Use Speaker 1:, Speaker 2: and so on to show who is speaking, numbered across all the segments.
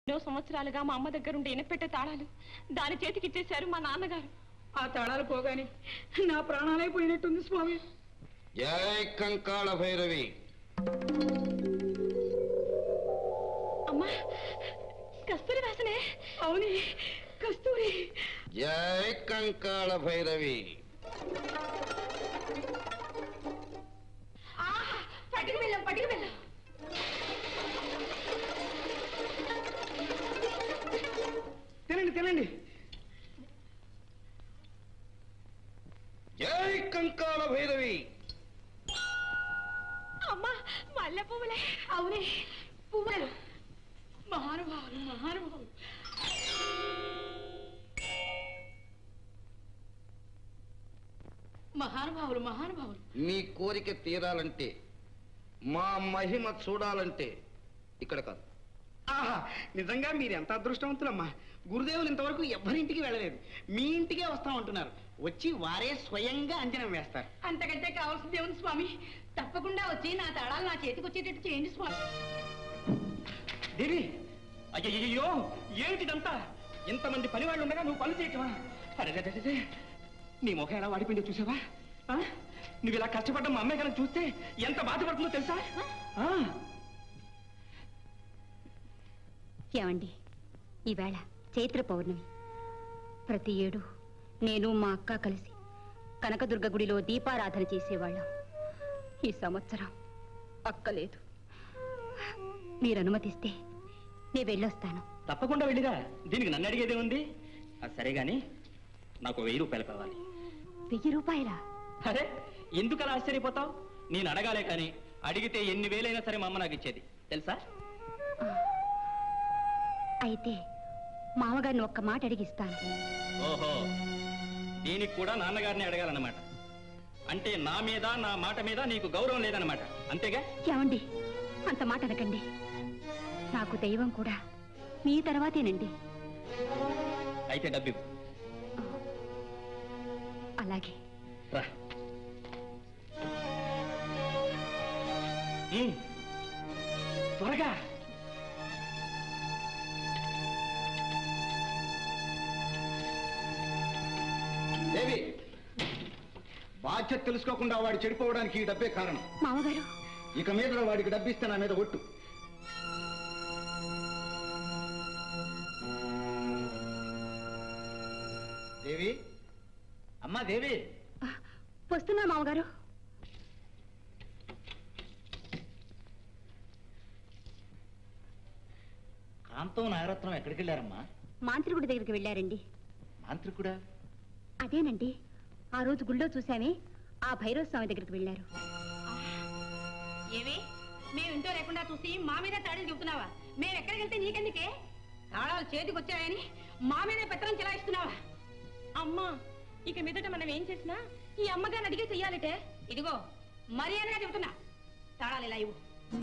Speaker 1: ఎన్నో సంవత్సరాలుగా మా అమ్మ దగ్గర ఉండే ఇనపెట్టే తాళాలు దాని చేతికి ఇచ్చేశారు మా నాన్నగారు
Speaker 2: ఆ తాళాలు పోగానే నా ప్రాణాలే పోయినట్టుంది స్వామి
Speaker 3: జై కంకాళ భైరవి
Speaker 1: అమ్మా కస్తూరి వాసనే
Speaker 2: అవునే కస్తూరి
Speaker 3: జై కంకాళ భైరవి
Speaker 2: పట్టుకు వెళ్ళాం పట్టుకు వెళ్ళాం తినండి తినండి
Speaker 3: జై కంకాళ భైరవి
Speaker 1: అమ్మా మల్లె పువ్వులే
Speaker 2: అవునే పువ్వులు మహానుభావులు మహానుభావులు మహానుభావులు మహానుభావులు
Speaker 3: నీ కోరిక తీరాలంటే మా మహిమ చూడాలంటే ఇక్కడ కాదు
Speaker 2: ఆహా నిజంగా మీరు ఎంత అదృష్టవంతులమ్మా గురుదేవులు ఇంతవరకు ఎవరింటికి వెళ్ళలేదు మీ ఇంటికే వస్తామంటున్నారు వచ్చి వారే స్వయంగా అంజనం వేస్తారు
Speaker 4: అంతకంటే కావాల్సింది ఉంది స్వామి తప్పకుండా వచ్చి నా తాళాలు నా చేతికి వచ్చేటట్టు చేయండి స్వామి
Speaker 2: దేవి అయ్యయ్యో ఏమిటిదంతా ఇంతమంది పని వాళ్ళు ఉండగా నువ్వు పనులు చేయటమా అరే రే, రే, రే. నీ ముఖం ఎలా వాడిపోయిందో చూసావా ఆ? నువ్వు ఇలా కష్టపడ్డ మా అమ్మాయి కనుక చూస్తే ఎంత బాధపడుతుందో తెలుసా ఆ.
Speaker 5: ఏమండి ఈవేళ చైత్ర పౌర్ణమి ప్రతి ఏడు నేను మా అక్క కలిసి కనకదుర్గ గుడిలో దీపారాధన చేసేవాళ్ళం ఈ సంవత్సరం అక్క లేదు మీరు అనుమతిస్తే నేను వెళ్ళొస్తాను
Speaker 2: తప్పకుండా వెళ్ళిరా దీనికి నన్ను అడిగేదే ఉంది అది సరే గాని నాకు వెయ్యి రూపాయలు కావాలి
Speaker 5: వెయ్యి రూపాయలా
Speaker 2: అరే ఎందుకు అలా ఆశ్చర్యపోతావు నేను అడగాలే కానీ అడిగితే ఎన్ని వేలైనా సరే మా అమ్మ నాకు ఇచ్చేది తెలుసా
Speaker 5: అయితే మామగారిని ఒక్క మాట అడిగిస్తాను
Speaker 2: ఓహో దీనికి కూడా నాన్నగారిని అడగాలన్నమాట అంటే నా మీద నా మాట మీద నీకు గౌరవం లేదన్నమాట అంతేగా
Speaker 5: ఏమండి అంత మాట అనకండి నాకు దైవం కూడా మీ తర్వాతేనండి
Speaker 2: అయితే డబ్బు ఇవ్వు.
Speaker 5: అలాగే
Speaker 2: రా ఉమ్. త్వరగా
Speaker 3: దేవి బాధ్యత తెలుసుకోకుండా వాడు చెడిపోవడానికి ఈ డబ్బే కారణం
Speaker 5: మామగారు
Speaker 3: ఇక మీద వాడికి డబ్బిస్తే నా మీద ఒట్టు దేవి అమ్మా దేవి
Speaker 5: వస్తున్నా మామగారు
Speaker 3: కాంతం నాగరత్నం ఎక్కడికి వెళ్ళారమ్మా
Speaker 5: మాంత్రికుడి దగ్గరికి వెళ్ళారండి
Speaker 3: మాంత్రికుడా
Speaker 5: అదేనండి ఆ రోజు గుళ్ళో చూశామే ఆ భైరవ స్వామి దగ్గరికి వెళ్ళారు
Speaker 4: ఏమి మేము ఇంట్లో లేకుండా చూసి మా మీద తాళాలు చెబుతున్నావా మేము ఎక్కడికి వెళ్తే నీకెందుకే తాళాలు చేతికి వచ్చాయని మా మీదే పెత్తనం చెలాయిస్తున్నావా
Speaker 1: అమ్మా ఇక మీదట మనం ఏం చేసినా ఈ అమ్మగారిని అడిగే చెయ్యాలటే
Speaker 4: ఇదిగో మర్యాదగా చెబుతున్నా తాళాలు ఇలా ఇవ్వు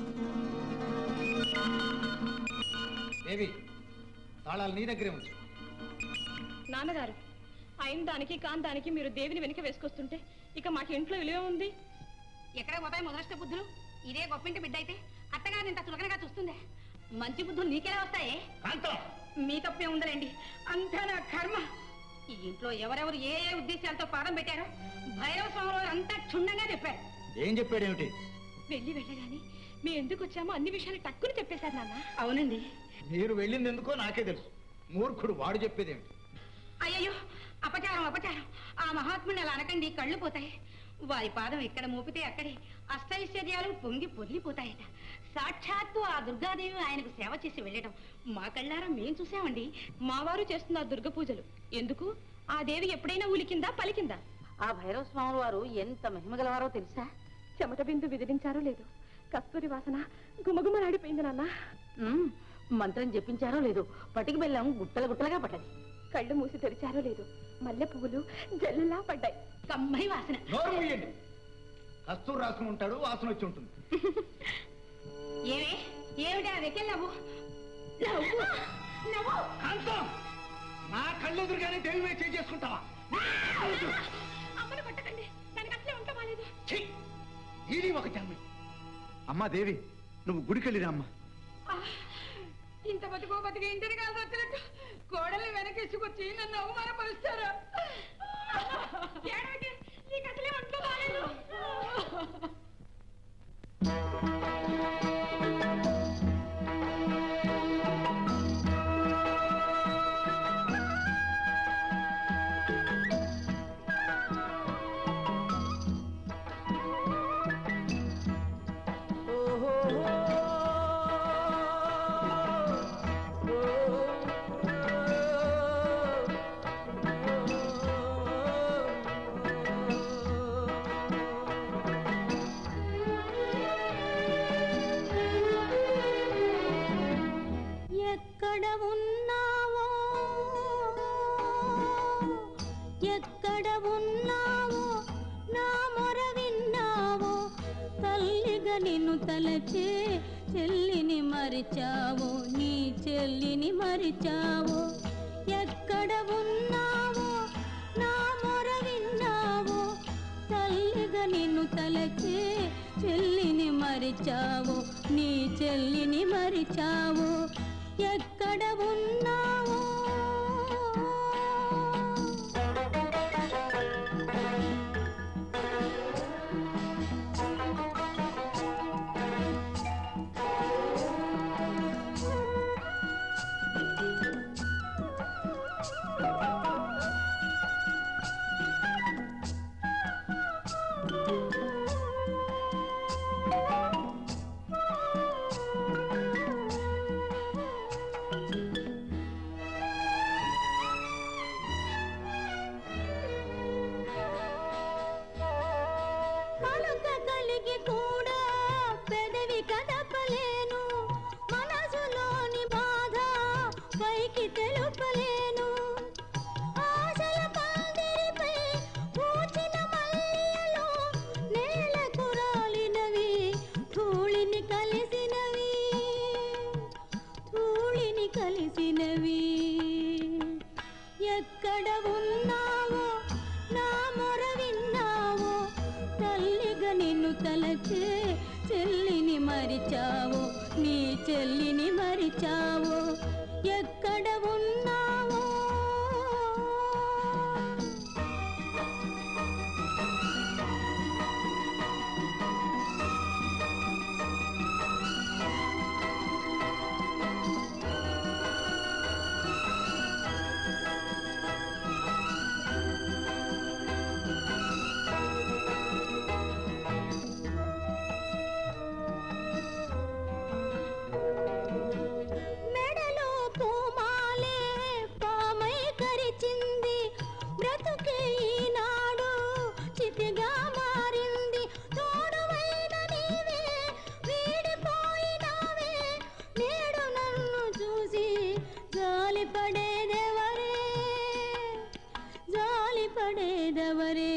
Speaker 3: దేవి తాళాలు నీ దగ్గరే ఉంచు
Speaker 1: నాన్నగారు అయిన దానికి కాని దానికి మీరు దేవిని వెనక వేసుకొస్తుంటే ఇక మాకు ఇంట్లో విలువ ఉంది
Speaker 4: ఎక్కడ పోతాయి మొదలష్ట బుద్ధులు ఇదే గొప్పింటి బిడ్డ అయితే అత్తగారిని ఇంత చులకనగా చూస్తుందే మంచి బుద్ధులు నీకెలా వస్తాయే
Speaker 2: కాంతం
Speaker 4: మీ తప్పే ఉందలేండి అంతా నా కర్మ ఈ ఇంట్లో ఎవరెవరు ఏ ఏ ఉద్దేశాలతో పాదం పెట్టారో భైరవ స్వామి వారు అంతా క్షుణ్ణంగా చెప్పారు
Speaker 3: ఏం చెప్పాడేమిటి
Speaker 1: వెళ్ళి వెళ్ళగాని మేము ఎందుకు వచ్చామో అన్ని విషయాలు టక్కుని చెప్పేశారు నాన్న
Speaker 4: అవునండి
Speaker 3: మీరు వెళ్ళింది ఎందుకో నాకే తెలుసు మూర్ఖుడు వాడు చెప్పేదేమిటి
Speaker 4: అయ్యయ్యో అపచారం అపచారం ఆ మహాత్ముని అలా అనకండి కళ్ళు పోతాయి వారి పాదం ఎక్కడ మోపితే అక్కడే అష్టైశ్వర్యాలు పొంగి పొర్లిపోతాయట సాక్షాత్తు ఆ దుర్గాదేవి ఆయనకు సేవ చేసి వెళ్ళటం మా కళ్ళారా మేం చూసామండి
Speaker 1: మా వారు చేస్తున్నారు దుర్గ పూజలు ఎందుకు ఆ దేవి ఎప్పుడైనా ఉలికిందా పలికిందా
Speaker 4: ఆ భైరవ స్వామి వారు ఎంత మహిమగలవారో తెలుసా
Speaker 1: చెమట బిందు విదిలించారో లేదు కస్తూరి వాసన గుమగుమలాడిపోయింది నాన్న
Speaker 4: ఉమ్, మంత్రం జపించారో లేదు పటికి బెల్లం గుట్టలు గుట్టలుగా పడ్డది
Speaker 1: కళ్ళు మూసి తెరిచారో లేదు మల్లె పువ్వులు జల్లులా పడ్డాయి
Speaker 4: కమ్మని వాసన
Speaker 3: నోరు మూయండి కస్తూరు రాసుకుని ఉంటాడు వాసన వచ్చి ఉంటుంది
Speaker 4: ఏమే ఏమిటా వెకెల్ నవ్వు నవ్వు నవ్వు
Speaker 2: కాంతం నా కళ్ళెదురుగానే దేవి మీద చేయి చేసుకుంటావా
Speaker 1: అమ్మను కొట్టకండి దానికి అట్లే ఉంటా బాలేదు
Speaker 2: ఛీ! ఇది ఒక జన్మ
Speaker 3: అమ్మా దేవి నువ్వు గుడికెళ్ళిరా అమ్మా
Speaker 4: ఇంత బతుకో బతికి ఇంటిని కాదు వచ్చినట్టు కోడల్ని వెనకేసుకొచ్చి నన్ను అవమానపరుస్తారా
Speaker 1: ఏడవకే, నీకు అసలే ఒంట్లో బాలేదు.
Speaker 5: ఎక్కడ ఉన్నావో ఎక్కడ ఉన్నావో నా మొర విన్నావో తల్లిగా నిన్ను తలచే చెల్లిని మరిచావో నీ చెల్లిని మరిచావో ఎక్కడ ఉన్నావో నా మొర విన్నావో తల్లిగా నిన్ను తలచే చెల్లిని మరిచావో నీ చెల్లిని మరిచావో ఎక్కడ ఉన్నావో పలుక కలిగి కూడా పెదవి కదపలేను మనసులోని బాధ పైకి తెలుపలేను ఆశల పందిరిపై పూచిన మల్లెలు నేలకు రాలినవి ధూళిని కలిసినవి ధూళిని కలిసినవి ఎక్కడ ఉన్నావో నా మొర విన్నావో తల్లిగా నిన్ను తలచే చెల్లిని మరిచావో నీ చెల్లిని మరిచావో ఎక్కడ ఉన్నావో మెడలో పూమాలే పామై కరిచింది బ్రతుకే ఈనాడు చితిగా మారింది తోడువైన నీవే వీడిపోయినావే నేడు నన్ను చూసి జాలి పడేదెవరే జాలి పడేదెవరే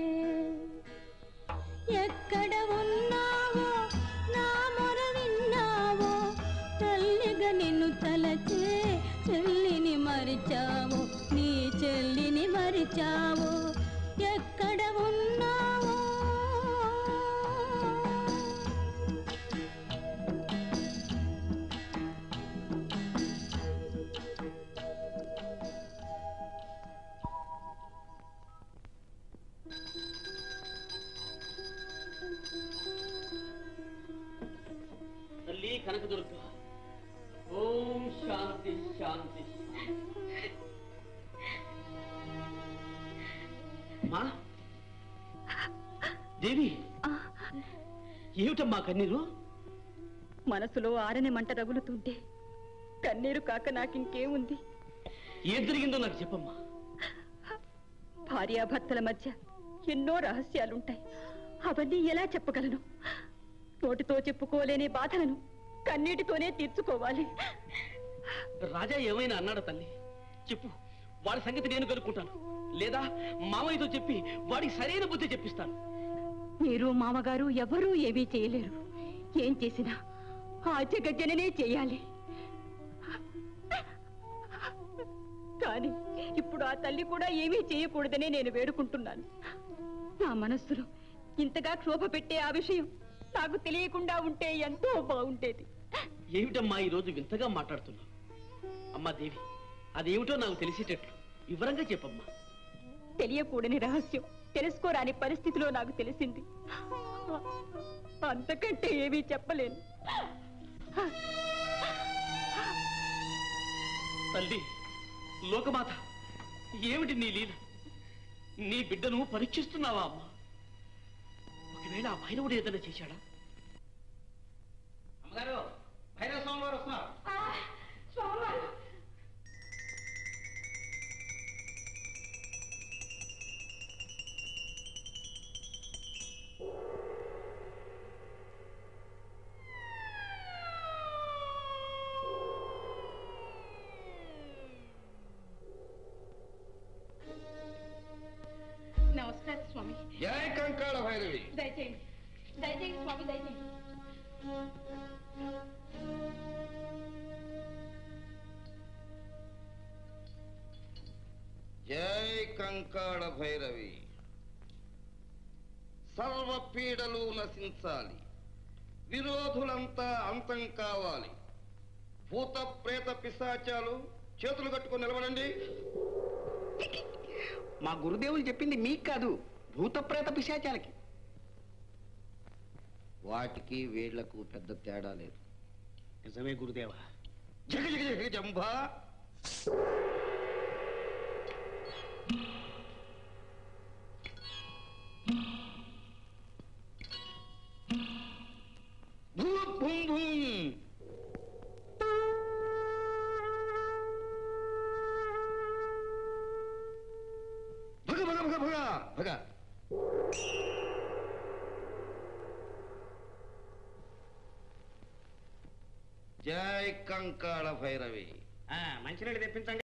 Speaker 5: ఎక్కడ ఉన్నావో నా మొర విన్నావో తల్లిగా నిన్ను తలచే చెల్లిని మరిచావో నీ చెల్లిని మరిచావో ఎక్కడ ఉన్నావో
Speaker 2: తల్లి కనకదుర్గ ఓం శాంతి శాంతి మా దేవి ఏమిటమ్మా కన్నీరు
Speaker 1: మనసులో ఆరని మంట రగులుతుంటే కన్నీరు కాక నాకింకేముంది
Speaker 2: ఏం జరిగిందో నాకు చెప్పమ్మా
Speaker 1: భార్యాభర్తల మధ్య ఎన్నో రహస్యాలుంటాయి అవన్నీ ఎలా చెప్పగలను నోటితో చెప్పుకోలేని బాధలను కన్నీటితోనే తీర్చుకోవాలి
Speaker 2: రాజా ఏమైనా అన్నాడా తల్లి చెప్పు వాడి సంగతి నేను కనుక్కుంటాను లేదా మామయ్యతో చెప్పి వాడికి సరైన బుద్ధి చెప్పిస్తాను
Speaker 1: మీరు మామగారు ఎవరూ ఏమీ చేయలేరు ఏం చేసినా ఆ జగజ్జననే చేయాలి కానీ ఇప్పుడు ఆ తల్లి కూడా ఏమీ చేయకూడదనే నేను వేడుకుంటున్నాను నా మనస్సులో ఇంతగా క్షోభ పెట్టే ఆ విషయం నాకు తెలియకుండా ఉంటే ఎంతో బాగుండేది
Speaker 2: ఏమిటమ్మా ఈ రోజు వింతగా మాట్లాడుతున్నావు అమ్మా దేవి అదేమిటో నాకు తెలిసేటట్లు వివరంగా చెప్పమ్మా
Speaker 1: తెలియకూడని రహస్యం తెలుసుకోరాని పరిస్థితిలో నాకు తెలిసింది అంతకంటే ఏమీ చెప్పలేను
Speaker 2: తల్లి లోకమాత ఏమిటి నీ లీల నీ బిడ్డను పరీక్షిస్తున్నావా అమ్మా ఒకవేళ ఆ భైరవుడు ఏదైనా చేశాడా
Speaker 3: అమ్మగారు భైరవ స్వామి వారు వస్తున్నారు
Speaker 4: నమస్కారం స్వామి
Speaker 6: జయ కంకాళ భైరవి
Speaker 4: దయచేయండి దయచేయండి స్వామి దయచేయండి
Speaker 6: జై కంకాళ భైరవి సర్వ పీడలు నశించాలి విరోధులంతా అంతం కావాలి భూత ప్రేత పిశాచాలు చేతులు కట్టుకొని నిలబడండి
Speaker 2: మా గురుదేవులు చెప్పింది మీకు కాదు భూతప్రేత పిశాచాలకి
Speaker 6: వాటికి వీళ్లకు పెద్ద తేడా లేదు
Speaker 2: నిజమే గురుదేవా
Speaker 6: జగ జగ జగ జంభా భూ భూం భూం భగ భగ భగ భగ భగ జై కంకాళ భైరవి
Speaker 2: మంచినీళ్ళు తెప్పించండి